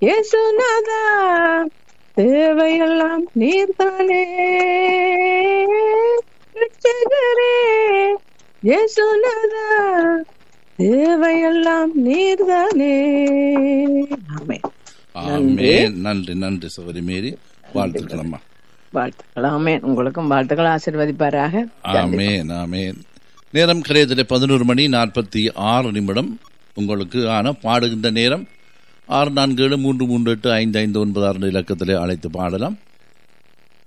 இயேசுநாதா தேவையெல்லாம் நீர்தானே ரட்சகரே இயேசுநாதா தேவையெல்லாம் நீர்தானே ஆமென் ஆமே நன்றி நன்றி சகோதரி மேரி வாழ்த்துக்கள் அம்மா வாழ்த்துக்கள் ஆமென் உங்களுக்கும் வாழ்த்துக்கள் ஆசீர்வதிப்பாராக ஆமேன் ஆமேன் நேரம் கிரயத்தில் பதினோரு மணி நாற்பத்தி ஆறு நிமிடம் உங்களுக்கு ஆன பாடுகின்ற நேரம் ஆறு நான்கு ஏழு மூன்று மூன்று எட்டு ஐந்து ஐந்து ஒன்பது ஆறு இலக்கத்தில் அழைத்து பாடலாம்